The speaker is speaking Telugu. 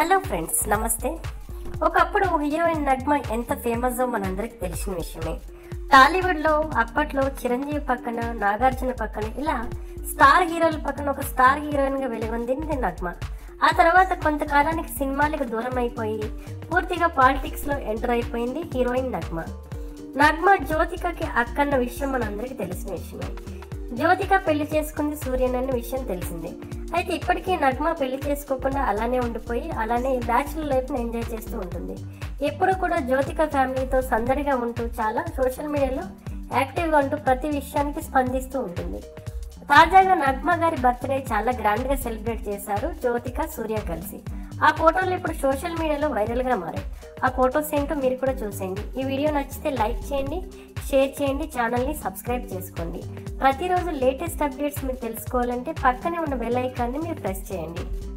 హలో ఫ్రెండ్స్ నమస్తే ఒకప్పుడు హీరోయిన్ నగ్మ ఎంత ఫేమస్ మనందరికి తెలిసిన విషయమే టాలీవుడ్ లో అప్పట్లో చిరంజీవి పక్కన నాగార్జున పక్కన ఇలా స్టార్ హీరోల పక్కన ఒక స్టార్ హీరోయిన్ గా వెలుగొందింది నగ్మ ఆ తర్వాత కొంతకాలానికి సినిమాలకు దూరం అయిపోయి పూర్తిగా పాలిటిక్స్ లో ఎంటర్ అయిపోయింది హీరోయిన్ నగ్మ నగ్మ జ్యోతికకి అక్కన్న విషయం మనందరికీ తెలిసిన విషయమే జ్యోతిక పెళ్లి చేసుకుంది సూర్యన్ అనే విషయం తెలిసిందే అయితే ఇప్పటికీ నగ్మ పెళ్లి చేసుకోకుండా అలానే ఉండిపోయి అలానే బ్యాచులర్ లైఫ్ని ఎంజాయ్ చేస్తూ ఉంటుంది ఎప్పుడు కూడా జ్యోతిక ఫ్యామిలీతో సందడిగా ఉంటూ చాలా సోషల్ మీడియాలో యాక్టివ్గా ఉంటూ ప్రతి విషయానికి స్పందిస్తూ ఉంటుంది తాజాగా నగ్మ గారి బర్త్డే చాలా గ్రాండ్ గా సెలబ్రేట్ చేశారు జ్యోతిక సూర్య కలిసి ఆ ఫోటోలు ఇప్పుడు సోషల్ మీడియాలో వైరల్ గా మారాయి ఆ ఫోటోస్ ఏంటో మీరు కూడా చూసేయండి ఈ వీడియో నచ్చితే లైక్ చేయండి షేర్ చేయండి ఛానల్ని సబ్స్క్రైబ్ చేసుకోండి ప్రతిరోజు లేటెస్ట్ అప్డేట్స్ మీరు తెలుసుకోవాలంటే పక్కనే ఉన్న బెల్ ఐకాన్ని మీరు ప్రెస్ చేయండి